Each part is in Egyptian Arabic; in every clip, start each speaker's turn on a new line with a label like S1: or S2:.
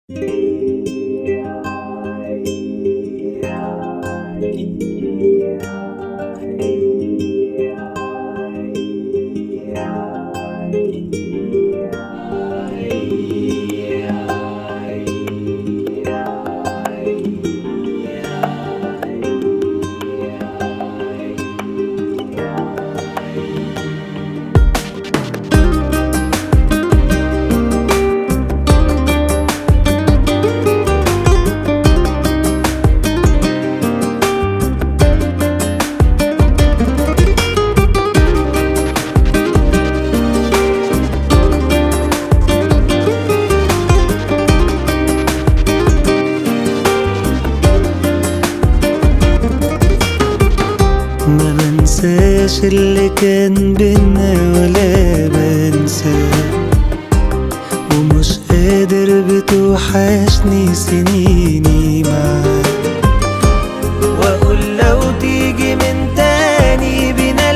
S1: ما بنساش اللي كان بينا ولا بنساه ومش قادر بتوحشني سنيني معاك واقول لو تيجي من تاني بينا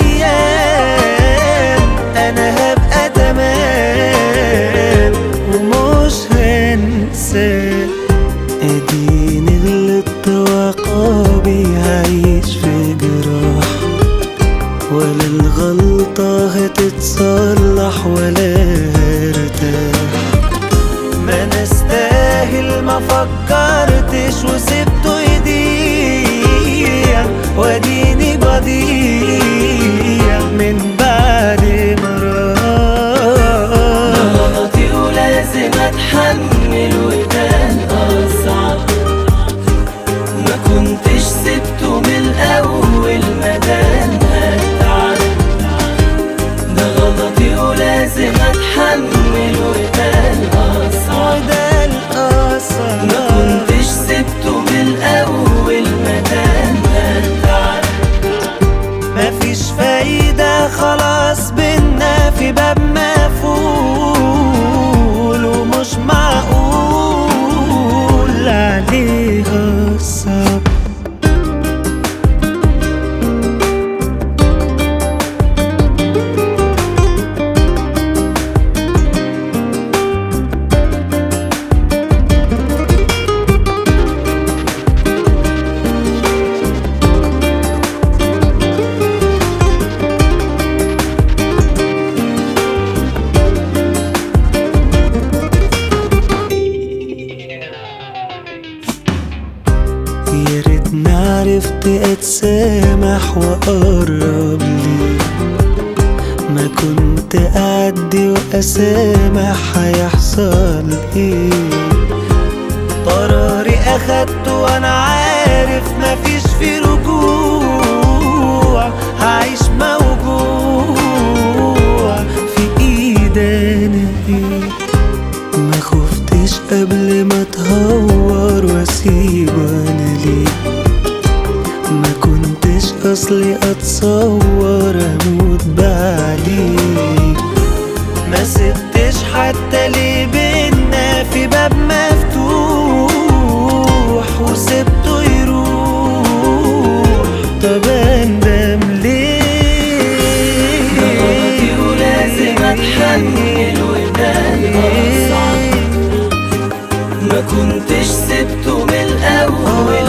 S1: الايام انا هبقى تمام ومش هنساك اديني غلطت وعقابي هعيش في جراح ولا الغلطة هتتصلح ولا هرتاح ما انا استاهل ما فكرتش وسبته يضيع واديني بضيع من بعد ما راح
S2: غلطي ولازم اتحمل وده الاصعب ما كنتش سبته من الاول ما دام هتعب ده غلطي ولازم اتحمل وده الاصعب
S1: وده الأصل
S2: ما كنتش سبته من الاول ما دام هتعب
S1: مفيش فايدة خلاص بينا في باب مقفول ومش معقول عليها الصبر يا ريتني عرفت اتسامح واقرب ليه ما كنت اعدي واسامح هيحصل ايه قراري اخدته وانا عارف مفيش في رجوع هعيش موجوع في ايد انا ايه ما خفتش قبل ما اتهور واسيب انا ليه ما كنتش اصلي اتصور اموت بعديه ما سبتش حتى ليه بينا في باب مفتوح وسبته يروح طب اندم ليه
S2: غلطي ولازم اتحمل وده الاصعب ما كنتش سبته من الاول